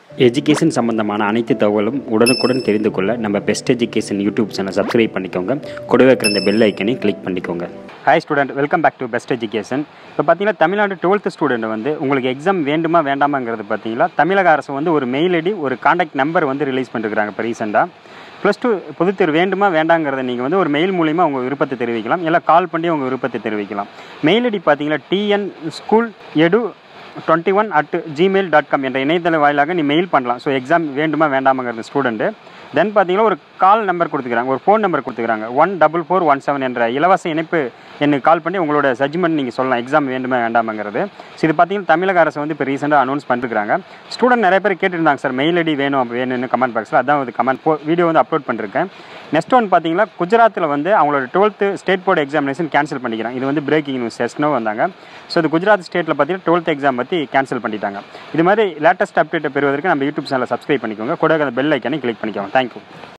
education சம்பந்தமான அனைத்து தகவலும் உடனுக்குடன் தெரிந்து கொள்ள நம்ம best education YouTube channel subscribe பண்ணிக்கோங்க கூடவே இருக்கிற இந்த பெல் ஐக்கனை கிளிக் பண்ணிக்கோங்க hi student welcome back to best education இப்போ பார்த்தீங்கன்னா தமிழ்நாடு டுவெல்த் ஸ்டூடெண்ட் வந்து உங்களுக்கு எக்ஸாம் வேண்டுமா வேண்டாமாங்கிறது பார்த்தீங்கன்னா தமிழக அரசு வந்து ஒரு மெயில் ஐடி ஒரு காண்டாக்ட் நம்பர் வந்து ரிலீஸ் பண்ணிருக்காங்க இப்போ ரீசெண்டாக ப்ளஸ் டூ பொதுத்தேர்வு வேண்டுமா வேண்டாங்கிறத நீங்கள் வந்து ஒரு மெயில் மூலிமா உங்கள் விருப்பத்தை தெரிவிக்கலாம் இல்லை கால் பண்ணி உங்கள் விருப்பத்தை தெரிவிக்கலாம் மெயில் ஐடி பார்த்தீங்கன்னா TN school edu twenty one at Gmail dot com என்ற இணையதள வாயிலாக நீ மெயில் பண்ணலாம் ஸோ எக்ஸாம் வேண்டுமா வேண்டாமாங்கிறது ஸ்டூடெண்ட்டு தென் பார்த்தீங்கன்னா ஒரு கால் நம்பர் கொடுத்துக்கிறாங்க ஒரு ஃபோன் நம்பர் கொடுத்துக்கிறாங்க one double four one seven என்ற இலவச இணைப்பு எனக்கு கால் பண்ணி உங்களோட ஜட்ஜ்மெண்ட் நீங்கள் சொல்லலாம் எக்ஸாம் வேண்டுமா வேண்டாமாங்கிறது ஸோ இது பார்த்தீங்கன்னா தமிழக அரசு வந்து இப்போ ரீசெண்டாக அனௌன்ஸ் பண்ணிருக்காங்க ஸ்டூடெண்ட் நிறைய பேர் கேட்டுருந்தாங்க சார் மெயில் ஐடி வேணும் அப்ப வேணும்னு கமெண்ட் பாக்ஸில் அதான் ஒரு கமெண்ட் போ வீடியோ வந்து அப்லோட் பண்ணிருக்கேன் நெக்ஸ்ட் ஒன் பார்த்தீங்கன்னா குஜராத்தில் வந்து அவங்களோட twelfth state board examination cancel பண்ணிக்கிறாங்க இது வந்து பிரேக்கிங் நியூஸ் எஸ்னோ வந்தாங்க ஸோ இது குஜராத் ஸ்டேட்டில் பார்த்தீங்கன்னா டுவெல்த் எக்ஸாம் பற்றி கேன்சல் பண்ணிட்டாங்க இது மாதிரி லேட்டஸ்ட் அப்டேட்டை பெறுவதற்கு நம்ம யூடியூப் சேனலை சப்ஸ்கிரைப் பண்ணிக்கோங்க கூட அந்த பெல் ஐக்கனை கிளிக் பண்ணிக்கோங்க தேங்க்யூ